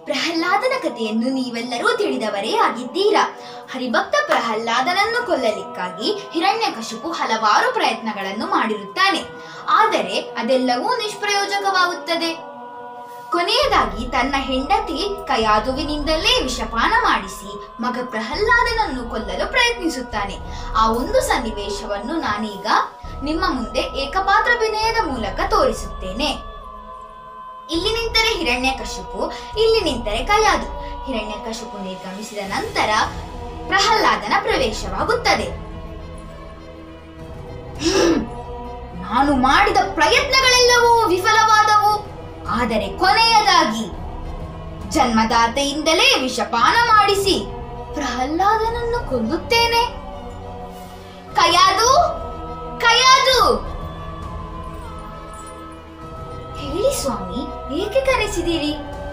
ಪ್ರಹ್ಲಾದನ ಕಥೆಯನ್ನು ನೀವೆಲ್ಲರೂ ತಿಳಿದವರೇ ಆಗಿದ್ದೀರಾ ಹರಿಭಕ್ತ ಪ್ರಹ್ಲಾದನನ್ನು ಕೊಲ್ಲಲಿಕ್ಕಾಗಿ ಹಿರಣ್ಯಕಶಿಪು ಹಲವಾರು ಪ್ರಯತ್ನಗಳನ್ನು ಮಾಡಿರುತ್ತಾನೆ ಆದರೆ ಅದೆಲ್ಲವೂ ನಿಷ್ಪ್ರಯೋಜಕವಾಗುತ್ತದೆ ಕೊನೆಯದಾಗಿ ತನ್ನ ಹೆಂಡತಿ ಕಯಾದುವಿನಿಂದಲೇ ವಿಷಪಾನ ಮಾಡಿಸಿ ಮಗ ಪ್ರಹ್ಲಾದನನ್ನು ಕೊಲ್ಲಲು ಪ್ರಯತ್ನಿಸುತ್ತಾನೆ ಆ ಒಂದು ಸನ್ನಿವೇಶವನ್ನು ನಾನೀಗ ನಿಮ್ಮ ಮುಂದೆ ಏಕಪಾತ್ರಾಭಿನಯದ ಮೂಲಕ ತೋರಿಸುತ್ತೇನೆ ಇಲ್ಲಿ ನಿಂತರೆ ಹಿರಣ್ಯಕಶಿಪು ಇಲ್ಲಿ ನಿಂತರೆ ಕಯಾದು ಹಿರಣ್ಯಕಶಿಪು ನಿರ್ಗಮಿಸಿದ ನಂತರ ಪ್ರಹ್ಲಾದನ ಪ್ರವೇಶವಾಗುತ್ತದೆ ಹ್ಮ್. ನಾನು ಮಾಡಿದ ಪ್ರಯತ್ನಗಳೆಲ್ಲವೂ ವಿಫಲವಾದವು ಆದರೆ ಕೊನೆಯದಾಗಿ ಜನ್ಮದಾತೆಯಿಂದಲೇ ವಿಷಪಾನ ಮಾಡಿಸಿ ಪ್ರಹ್ಲಾದನನ್ನು ಕೊಲ್ಲುತ್ತೇನೆ ಕಯಾದು ಕಯಾದು ಹೇಳಿ ಸ್ವಾಮಿ ಏಕೆ ಕರೆಸಿದಿರಿ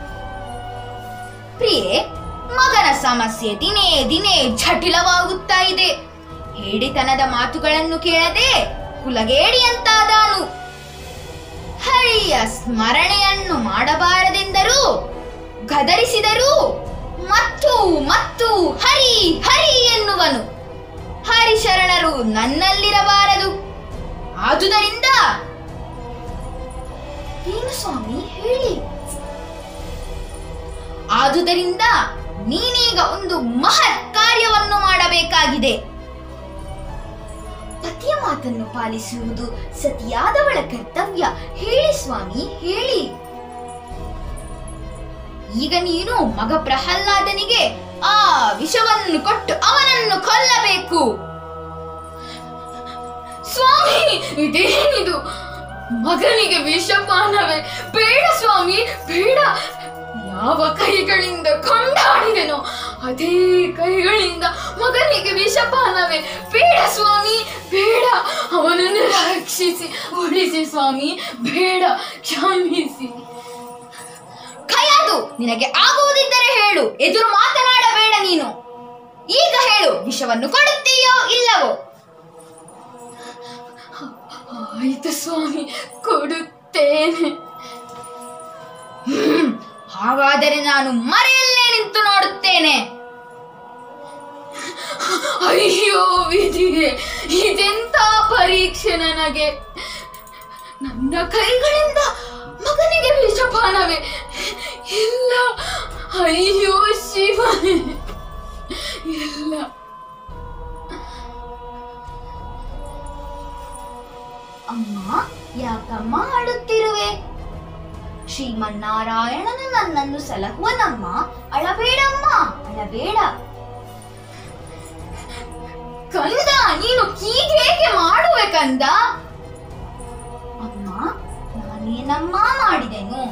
ಪ್ರಿಯೆ ಮಗನ ಸಮಸ್ಯೆ ದಿನೇ ದಿನೇ ಜಟಿಲವಾಗುತ್ತಾ ಇದೆ ಹೇಡಿತನದ ಮಾತುಗಳನ್ನು ಕೇಳದೆ ಕುಲಗೇಡಿಯಂತಾದಾನು ಹರಿಯ ಸ್ಮರಣೆಯನ್ನು ಮಾಡಬಾರದೆಂದರೂ ಗದರಿಸಿದರೂ ಮತ್ತು ಮತ್ತು ಹರಿ ಹರಿ ಎನ್ನುವನು ಹರಿಶರಣರು ನನ್ನಲ್ಲಿರಬಾರದು ಆದುದರಿಂದ ಏನು ಸ್ವಾಮಿ ಹೇಳಿ ಆದುದರಿಂದ ನೀನೀಗ ಒಂದು ಮಹತ್ ಕಾರ್ಯವನ್ನು ಮಾಡಬೇಕಾಗಿದೆ ಪತಿಯ ಮಾತನ್ನು ಪಾಲಿಸುವುದು ಸತಿಯಾದವಳ ಕರ್ತವ್ಯ ಹೇಳಿ ಸ್ವಾಮಿ ಹೇಳಿ ಈಗ ನೀನು ಮಗ ಪ್ರಹ್ಲಾದನಿಗೆ ಆ ವಿಷವನ್ನು ಕೊಟ್ಟು ಅವನನ್ನು ಕೊಲ್ಲಬೇಕು ಸ್ವಾಮಿ ಇದೇನಿದು ಮಗನಿಗೆ ವಿಷಪಾನವೇ ಬೇಡ ಸ್ವಾಮಿ ಬೇಡ ಯಾವ ಕೈಗಳಿಂದ ಕೊಂಡಾಡಿದೆನೋ ಅದೇ ಕೈಗಳಿಂದ ಮಗನಿಗೆ ವಿಷಪಾನವೇ ಬೇಡ ಸ್ವಾಮಿ ಬೇಡ ಅವನನ್ನು ರಕ್ಷಿಸಿ ಉಳಿಸಿ ಸ್ವಾಮಿ ಬೇಡ ಕ್ಷಮಿಸಿ ಕಯಾದು ನಿನಗೆ ಆಗುವುದಿದ್ದರೆ ಹೇಳು ಎದುರು ಮಾತನಾಡಬೇಡ ನೀನು ಈಗ ಹೇಳು ವಿಷವನ್ನು ಕೊಡುತ್ತೀಯೋ ಇಲ್ಲವೋ ಆಯಿತು ಸ್ವಾಮಿ ಕೊಡುತ್ತೇನೆ ಹ್ಮ್, ಹಾಗಾದರೆ ನಾನು ಮರೆಯಲ್ಲೇ ನಿಂತು ನೋಡುತ್ತೇನೆ ಅಯ್ಯೋ ವಿಧಿಯೇ ಇದೆಂತ ಪರೀಕ್ಷೆ ನನಗೆ ನನ್ನ ಕೈಗಳಿಂದ ಮಗನಿಗೆ ವಿಷಪಾನವೇ ಇಲ್ಲ ಅಯ್ಯೋ ಶಿವನೇ ಇಲ್ಲ ಅಮ್ಮ ಯಾಕಮ್ಮ ಅಳುತ್ತಿರುವೆ ಶ್ರೀಮನ್ನಾರಾಯಣನು ನನ್ನನ್ನು ಸಲಹುವನಮ್ಮ ಅಳಬೇಡಮ್ಮ ಅಳಬೇಡ ಕಂದ ನೀನು ಹೀಗೇಕೆ ಮಾಡುವೆ ಕಂದ ಅಮ್ಮ ನಾನೇನಮ್ಮ ಮಾಡಿದೆನು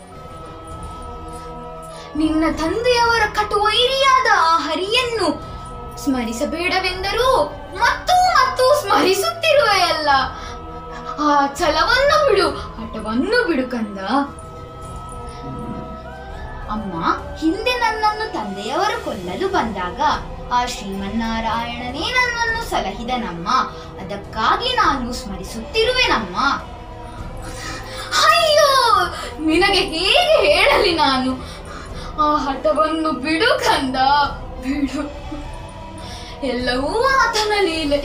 ನಿನ್ನ ತಂದೆಯವರ ಕಟುವೈರಿಯಾದ ಆ ಹರಿಯನ್ನು ಸ್ಮರಿಸಬೇಡವೆಂದರೂ ಮತ್ತು ಮತ್ತು ಸ್ಮರಿಸುತ್ತಿರುವೆಯಲ್ಲ ಆ ಛಲವನ್ನು ಬಿಡು ಹಠವನ್ನು ಬಿಡು ಕಂದ ಅಮ್ಮ ಹಿಂದೆ ನನ್ನನ್ನು ತಂದೆಯವರು ಕೊಲ್ಲಲು ಬಂದಾಗ ಆ ಶ್ರೀಮನ್ನಾರಾಯಣನೇ ನನ್ನನ್ನು ಸಲಹಿದನಮ್ಮ ಅದಕ್ಕಾಗಿ ನಾನು ಸ್ಮರಿಸುತ್ತಿರುವೆನಮ್ಮ ಅಯ್ಯೋ ನಿನಗೆ ಹೇಗೆ ಹೇಳಲಿ ನಾನು ಆ ಹಠವನ್ನು ಬಿಡು ಕಂದ ಬಿಡು ಎಲ್ಲವೂ ಆತನ ಲೀಲೆ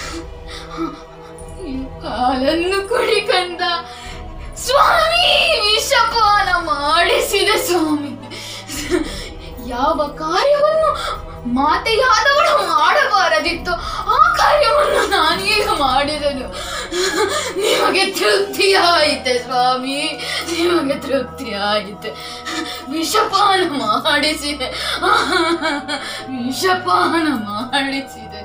ಈ ಹಾಲನ್ನು ಕುಡಿ ಕಂದ ಸ್ವಾಮಿ ವಿಷಪಾನ ಮಾಡಿಸಿದೆ ಸ್ವಾಮಿ ಯಾವ ಕಾರ್ಯವನ್ನು ಮಾತೆಯಾದವಳು ಮಾಡಬಾರದಿತ್ತು ಆ ಕಾರ್ಯವನ್ನು ನಾನೀಗ ಮಾಡಿದೆನು ನಿಮಗೆ ತೃಪ್ತಿ ಆಯಿತೆ ಸ್ವಾಮಿ ನಿಮಗೆ ತೃಪ್ತಿ ಆಯಿತೆ ವಿಷಪಾನ ಮಾಡಿಸಿದೆ ವಿಷಪಾನ ಮಾಡಿಸಿದೆ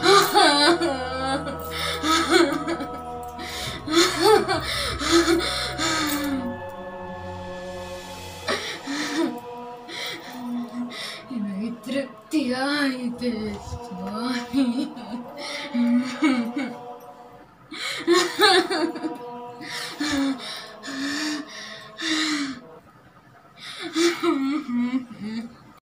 ನಿಮಗೆ ತೃಪ್ತಿ ಆಯಿತೆ ಸ್ವಾಮಿ